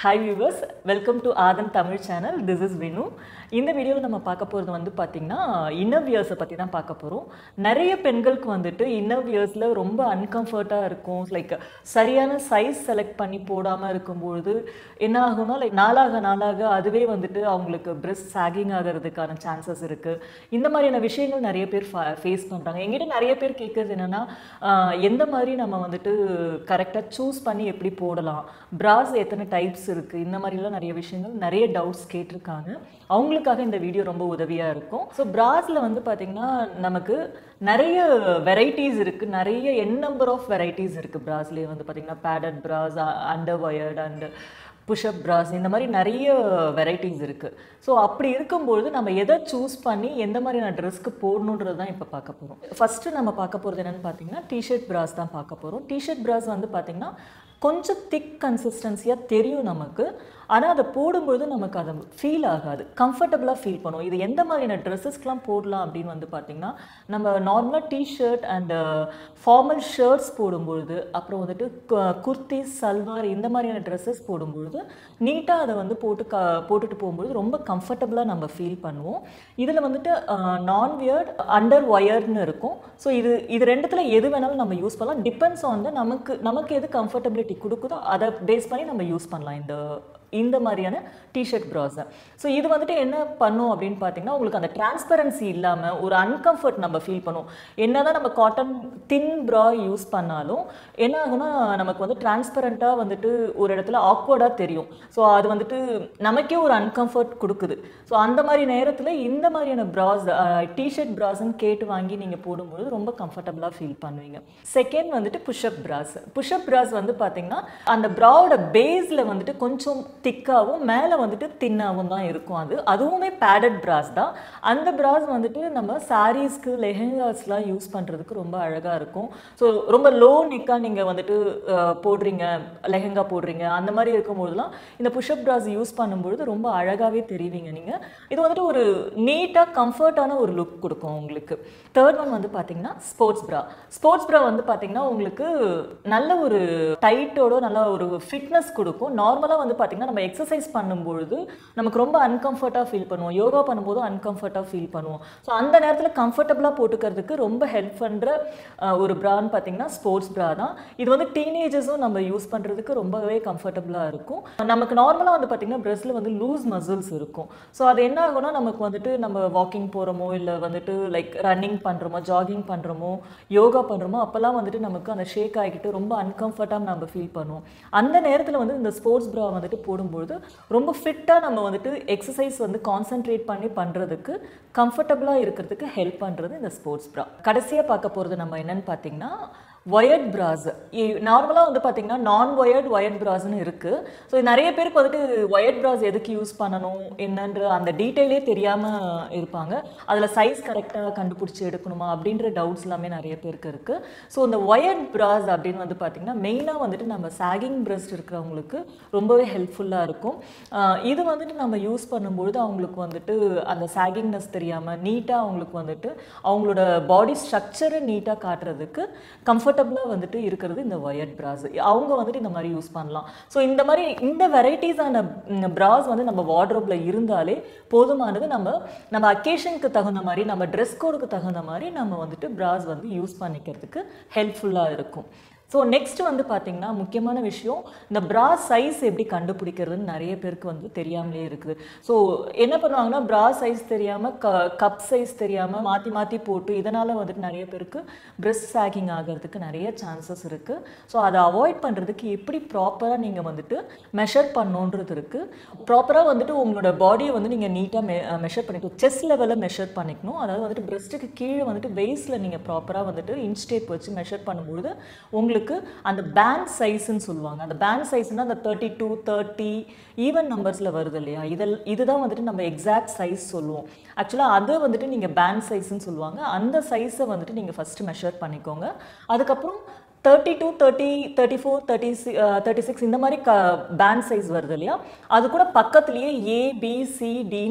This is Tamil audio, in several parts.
hi viewers welcome to Aadhan Tamil channel this is Vinu இந்த வீடியோவில் நம்ம பார்க்க போகிறது வந்து பார்த்திங்கன்னா இன்னர் வியர்ஸை பற்றி தான் பார்க்க போகிறோம் நிறைய பெண்களுக்கு வந்துட்டு இன்னர் வியர்ஸில் ரொம்ப அன்கம்ஃபர்ட்டாக இருக்கும் லைக் சரியான சைஸ் செலக்ட் பண்ணி போடாமல் இருக்கும்பொழுது என்ன ஆகும்னா லைக் நாளாக நாளாக அதுவே வந்துட்டு அவங்களுக்கு பிரெஸ்ட் சாகிங் ஆகிறதுக்கான சான்சஸ் இருக்குது இந்த மாதிரியான விஷயங்கள் நிறைய பேர் ஃபேஸ் பண்ணுறாங்க எங்கிட்ட நிறைய பேர் கேட்குறது என்னென்னா எந்த மாதிரி நம்ம வந்துட்டு கரெக்டாக சூஸ் பண்ணி எப்படி போடலாம் பிராஸ் எத்தனை டைப்ஸ் இருக்குது இந்த மாதிரிலாம் நிறைய விஷயங்கள் நிறைய டவுட்ஸ் கேட்டிருக்காங்க அவங்களுக்காக இந்த வீடியோ ரொம்ப உதவியாக இருக்கும் ஸோ பிராஸில் வந்து பார்த்திங்கன்னா நமக்கு நிறைய வெரைட்டிஸ் இருக்குது நிறைய என் நம்பர் ஆஃப் வெரைட்டிஸ் இருக்குது பிராஸ்லேயே வந்து பார்த்திங்கன்னா padded bras under wired and push up bras இந்த மாதிரி நிறைய வெரைட்டிஸ் இருக்குது ஸோ அப்படி இருக்கும்பொழுது நம்ம எதை சூஸ் பண்ணி எந்த மாதிரியான ட்ரெஸ்க்கு போடணுன்றது தான் இப்போ பார்க்க போகிறோம் ஃபஸ்ட்டு நம்ம பார்க்க போகிறது என்னென்னு பார்த்தீங்கன்னா டிஷர்ட் பிராஸ் தான் பார்க்க போகிறோம் டிஷர்ட் பிராஸ் வந்து பார்த்திங்கன்னா கொஞ்சம் திக் கன்சிஸ்டன்சியாக தெரியும் நமக்கு ஆனால் அதை போடும்பொழுது நமக்கு அதை ஃபீல் ஆகாது கம்ஃபர்டபுளாக ஃபீல் பண்ணுவோம் இது எந்த மாதிரியான ட்ரெஸ்ஸஸ்க்கெலாம் போடலாம் அப்படின்னு வந்து பார்த்திங்கன்னா நம்ம நார்மலாக டிஷர்ட் அண்ட் ஃபார்மல் ஷர்ட்ஸ் போடும்பொழுது அப்புறம் வந்துட்டு குர்த்தி சல்வார் இந்த மாதிரியான ட்ரெஸ்ஸஸ் போடும்பொழுது நீட்டாக அதை வந்து போட்டு க போட்டுட்டு போகும்பொழுது ரொம்ப கம்ஃபர்டபுளாக நம்ம ஃபீல் பண்ணுவோம் இதில் வந்துட்டு நான் வியர்ட் அண்டர் ஒயர்னு இருக்கும் ஸோ இது இது ரெண்டுத்தில் எது வேணாலும் நம்ம யூஸ் பண்ணலாம் டிபெண்ட்ஸ் ஆன் த நமக்கு நமக்கு எது கம்ஃபர்டபிலிட்டி கொடுக்குதோ அதை பேஸ் பண்ணி நம்ம யூஸ் பண்ணலாம் இந்த இந்த மாதிரியான டிஷர்ட் ப்ராஸை ஸோ இது வந்துட்டு என்ன பண்ணும் அப்படின்னு பார்த்தீங்கன்னா உங்களுக்கு அந்த டிரான்ஸ்பரன்சி இல்லாமல் ஒரு அன்கம்ஃபர்ட் நம்ம ஃபீல் பண்ணுவோம் என்ன தான் நம்ம காட்டன் தின் ப்ரா யூஸ் பண்ணாலும் என்ன ஆகும்னா நமக்கு வந்து டிரான்ஸ்பரண்ட்டாக வந்துட்டு ஒரு இடத்துல ஆக்வர்டாக தெரியும் ஸோ அது வந்துட்டு நமக்கே ஒரு அன்கம்ஃபர்ட் கொடுக்குது ஸோ அந்த மாதிரி நேரத்தில் இந்த மாதிரியான ப்ராஸ் டிஷர்ட் ப்ராஸ்ன்னு கேட்டு வாங்கி நீங்கள் போடும்போது ரொம்ப கம்ஃபர்டபுளாக ஃபீல் பண்ணுவீங்க செகண்ட் வந்துட்டு புஷ்அப் ப்ராஸ் புஷ்அப் ப்ராஸ் வந்து பார்த்தீங்கன்னா அந்த ப்ராவோட பேஸில் வந்துட்டு கொஞ்சம் திக்காகவும் மேலே வந்துட்டு தின்னாகவும் தான் இருக்கும் அது அதுவுமே பேடட் பிராஸ் தான் அந்த பிராஸ் வந்துட்டு நம்ம சாரீஸ்க்கு லெஹெங்காஸ்லாம் யூஸ் பண்ணுறதுக்கு ரொம்ப அழகாக இருக்கும் ஸோ ரொம்ப லோ நெக்காக நீங்கள் வந்துட்டு போடுறீங்க லெஹெங்கா போடுறீங்க அந்த மாதிரி இருக்கும்போதெல்லாம் இந்த புஷ்அப் பிராஸ் யூஸ் பண்ணும்பொழுது ரொம்ப அழகாகவே தெரிவிங்க நீங்கள் இது வந்துட்டு ஒரு நீட்டாக கம்ஃபர்ட்டான ஒரு லுக் கொடுக்கும் உங்களுக்கு தேர்ட் ஒன் வந்து பார்த்தீங்கன்னா ஸ்போர்ட்ஸ் ப்ரா ஸ்போர்ட்ஸ் ப்ரா வந்து பார்த்தீங்கன்னா உங்களுக்கு நல்ல ஒரு டைட்டோட நல்ல ஒரு ஃபிட்னஸ் கொடுக்கும் நார்மலாக வந்து பார்த்தீங்கன்னா நம்ம எக்ஸசைஸ் பண்ணும்பொழுது நமக்கு ரொம்ப அன்கம்ஃபர்ட்டாக ஃபீல் பண்ணுவோம் யோகா பண்ணும்போது அன்கம்ஃபர்ட்டாக ஃபீல் பண்ணுவோம் ஸோ அந்த நேரத்தில் கம்ஃபர்டபுளாக போட்டுக்கிறதுக்கு ரொம்ப ஹெல்ப் பண்ணுற ஒரு ப்ரான்னு பார்த்தீங்கன்னா ஸ்போர்ட்ஸ் ப்ரா தான் இது வந்து டீனேஜர்ஸும் நம்ம யூஸ் பண்ணுறதுக்கு ரொம்பவே கம்ஃபர்டபுளாக இருக்கும் நமக்கு நார்மலாக வந்து பார்த்திங்கன்னா ப்ரெஸ்ட்டில் வந்து லூஸ் மசில்ஸ் இருக்கும் ஸோ அது என்ன ஆகும்னா நமக்கு வந்துட்டு நம்ம வாக்கிங் போகிறோமோ இல்லை வந்துட்டு லைக் ரன்னிங் பண்ணுறோமோ ஜாகிங் பண்ணுறோமோ யோகா பண்ணுறோமோ அப்போல்லாம் வந்துட்டு நமக்கு அந்த ஷேக் ஆகிக்கிட்டு ரொம்ப அன்கம்ஃபர்ட்டாக நம்ம ஃபீல் பண்ணுவோம் அந்த நேரத்தில் வந்து இந்த ஸ்போர்ட்ஸ் ப்ரா வந்துட்டு போடும்பொழுது ரொம்ப ஃபிட்டாக நம்ம வந்துட்டு எக்ஸசைஸ் வந்து கான்சென்ட்ரேட் பண்ணி பண்ணுறதுக்கு கம்ஃபர்டபுளாக இருக்கிறதுக்கு ஹெல்ப் பண்ணுறது இந்த ஸ்போர்ட்ஸ் ப்ரா கடைசியாக பார்க்க போகிறது நம்ம என்னென்னு பார்த்தீங்கன்னா ஒயர்ட் பிராஸ் நார்மலாக வந்து பார்த்தீங்கன்னா நான் ஒயர்ட் ஒயர்ட் பிராஸ்னு இருக்குது ஸோ நிறைய பேருக்கு வந்துட்டு ஒயர்ட் பிராஸ் எதுக்கு யூஸ் பண்ணணும் என்னன்ற அந்த டீட்டெயிலே தெரியாமல் இருப்பாங்க அதில் சைஸ் கரெக்டாக கண்டுபிடிச்சி எடுக்கணுமா அப்படின்ற டவுட்ஸ் எல்லாமே நிறைய பேருக்கு இருக்குது ஸோ இந்த ஒயர்ட் பிராஸ் அப்படின்னு வந்து பார்த்திங்கன்னா மெயினாக வந்துட்டு நம்ம சாகிங் பிரெஸ்ட் இருக்கிறவங்களுக்கு ரொம்பவே ஹெல்ப்ஃபுல்லாக இருக்கும் இது வந்துட்டு நம்ம யூஸ் பண்ணும்பொழுது அவங்களுக்கு வந்துட்டு அந்த சாகிங்னஸ் தெரியாமல் நீட்டாக அவங்களுக்கு வந்துட்டு அவங்களோட பாடி ஸ்ட்ரக்சரை நீட்டாக காட்டுறதுக்கு கம்ஃபர்ட் கம்ஃபர்டபுளாக வந்துட்டு இருக்கிறது இந்த ஒயர்ட் பிராஸ் அவங்க வந்துட்டு இந்த மாதிரி யூஸ் பண்ணலாம் ஸோ இந்த மாதிரி இந்த வெரைட்டிஸான பிராஸ் வந்து நம்ம வார்ட்ரோப்பில் இருந்தாலே போதுமானது நம்ம நம்ம அக்கேஷனுக்கு தகுந்த மாதிரி நம்ம ட்ரெஸ் கோடுக்கு தகுந்த மாதிரி நம்ம வந்துட்டு பிராஸ் வந்து யூஸ் பண்ணிக்கிறதுக்கு ஹெல்ப்ஃபுல்லாக இருக்கும் ஸோ நெக்ஸ்ட் வந்து பார்த்திங்கன்னா முக்கியமான விஷயம் இந்த ப்ரா சைஸ் எப்படி கண்டுபிடிக்கிறதுன்னு நிறைய பேருக்கு வந்து தெரியாமலே இருக்குது ஸோ என்ன பண்ணுவாங்கன்னா ப்ரா சைஸ் தெரியாமல் க கப் சைஸ் தெரியாமல் மாற்றி மாற்றி போட்டு இதனால் வந்துட்டு நிறைய பேருக்கு பிரெஸ்ட் சாகிங் ஆகிறதுக்கு நிறைய சான்சஸ் இருக்குது ஸோ அதை அவாய்ட் பண்ணுறதுக்கு எப்படி ப்ராப்பராக நீங்கள் வந்துட்டு மெஷர் பண்ணோன்றது இருக்குது ப்ராப்பராக வந்துட்டு உங்களோட பாடியை வந்து நீங்கள் நீட்டாக மெ மெஷர் பண்ணிக்கணும் செஸ்ட் லெவலில் மெஷர் பண்ணிக்கணும் அதாவது வந்துட்டு பிரெஸ்ட்டுக்கு கீழே வந்துட்டு வெயிஸில் நீங்கள் ப்ராப்பராக வந்துட்டு இன்ஸ்டேப் வச்சு மெஷர் பண்ணும்பொழுது உங்களுக்கு உங்களுக்கு அந்த பேண்ட் சைஸ்ன்னு சொல்லுவாங்க அந்த பேண்ட் சைஸ்னால் அந்த தேர்ட்டி டூ தேர்ட்டி ஈவன் நம்பர்ஸில் வருது இல்லையா இதில் இதுதான் வந்துட்டு நம்ம எக்ஸாக்ட் சைஸ் சொல்லுவோம் ஆக்சுவலாக அதை வந்துட்டு நீங்கள் பேண்ட் சைஸ்ன்னு சொல்லுவாங்க அந்த சைஸை வந்துட்டு நீங்கள் ஃபஸ்ட்டு மெஷர் பண்ணிக்கோங்க அதுக்கப்புறம் thirty two thirty thirty four thirty C thirty six இந்த மாதிரி க பேண்ட் சைஸ் வருது இல்லையா அது கூட பக்கத்துலேயே ஏ பி சி டின்னு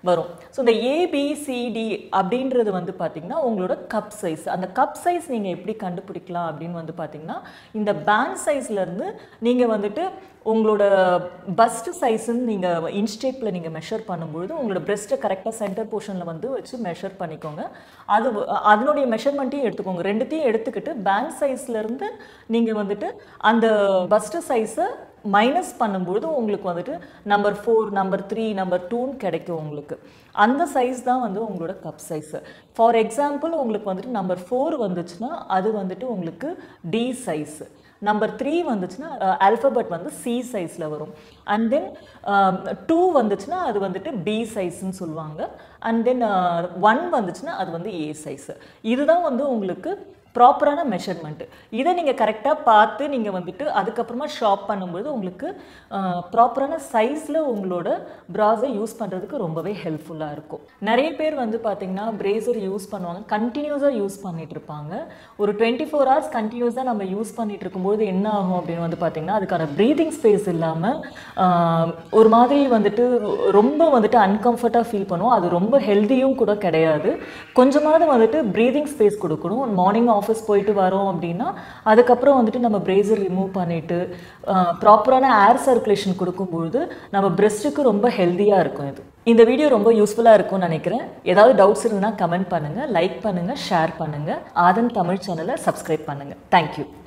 வரும் ஸோ இந்த ஏபிசிடி அப்படின்றது வந்து பார்த்தீங்கன்னா உங்களோட கப் சைஸ் அந்த கப் சைஸ் நீங்கள் எப்படி கண்டுபிடிக்கலாம் அப்படின்னு வந்து பார்த்தீங்கன்னா இந்த பேண்ட் சைஸ்லேருந்து நீங்கள் வந்துட்டு உங்களோட பஸ்ட் சைஸ்ன்னு நீங்கள் இன்ச் டேப்பில் நீங்கள் மெஷர் பண்ணும்பொழுது உங்களோட பிரெஸ்ட்டை கரெக்டாக சென்டர் போர்ஷனில் வந்து வச்சு மெஷர் பண்ணிக்கோங்க அது அதனுடைய மெஷர்மெண்ட்டையும் எடுத்துக்கோங்க ரெண்டுத்தையும் எடுத்துக்கிட்டு பேண்ட் சைஸ்லேருந்து நீங்கள் வந்துட்டு அந்த பஸ்ட் சைஸை மைனஸ் பண்ணும்பொழுது உங்களுக்கு வந்துட்டு number four number three number டூன்னு கிடைக்கும் உங்களுக்கு அந்த சைஸ் தான் வந்து உங்களோட கப் சைஸு ஃபார் எக்ஸாம்பிள் உங்களுக்கு வந்துட்டு நம்பர் ஃபோர் வந்துச்சுன்னா அது வந்துட்டு உங்களுக்கு டி சைஸு நம்பர் த்ரீ வந்துச்சுன்னா ஆல்ஃபபெட் வந்து சி சைஸில் வரும் அண்ட் தென் டூ வந்துச்சுன்னா அது வந்துட்டு பி சைஸ்ன்னு சொல்லுவாங்க அண்ட் தென் ஒன் வந்துச்சுன்னா அது வந்து ஏ சைஸு இதுதான் வந்து உங்களுக்கு ப்ராப்பரான மெஷர்மெண்ட்டு இதை நீங்கள் கரெக்டாக பார்த்து நீங்கள் வந்துட்டு அதுக்கப்புறமா ஷாப் பண்ணும்போது உங்களுக்கு ப்ராப்பரான சைஸில் உங்களோட ப்ராஸை யூஸ் பண்ணுறதுக்கு ரொம்பவே ஹெல்ப்ஃபுல்லாக இருக்கும் நிறைய பேர் வந்து பார்த்திங்கன்னா பிரேசர் யூஸ் பண்ணுவாங்க கண்டினியூஸாக யூஸ் பண்ணிட்டு இருப்பாங்க ஒரு டுவெண்ட்டி ஃபோர் ஹவர்ஸ் கண்டினியூஸாக நம்ம யூஸ் பண்ணிட்டு இருக்கும்போது என்ன ஆகும் அப்படின்னு வந்து பார்த்திங்கன்னா அதுக்கான ப்ரீதிங் ஸ்பேஸ் இல்லாமல் ஒரு மாதிரி வந்துட்டு ரொம்ப வந்துட்டு அன்கம்ஃபர்ட்டாக ஃபீல் பண்ணுவோம் அது ரொம்ப ஹெல்த்தியும் கூட கிடையாது கொஞ்சமாவது வந்துட்டு ப்ரீதிங் ஸ்பேஸ் கொடுக்கணும் மார்னிங் ஆஃபீஸ் போயிட்டு வரோம் அப்படின்னா அதுக்கப்புறம் வந்துட்டு நம்ம பிரேசர் ரிமூவ் பண்ணிவிட்டு ப்ராப்பரான ஏர் சர்க்குலேஷன் கொடுக்கும்பொழுது நம்ம பிரெஸ்ட்டுக்கு ரொம்ப ஹெல்த்தியாக இருக்கும் இது இந்த வீடியோ ரொம்ப யூஸ்ஃபுல்லாக இருக்கும்னு நினைக்கிறேன் ஏதாவது டவுட்ஸ் இருந்ததுன்னா கமெண்ட் பண்ணுங்கள் லைக் பண்ணுங்கள் ஷேர் பண்ணுங்கள் ஆதன் தமிழ் சேனலை சப்ஸ்கிரைப் பண்ணுங்கள் தேங்க்யூ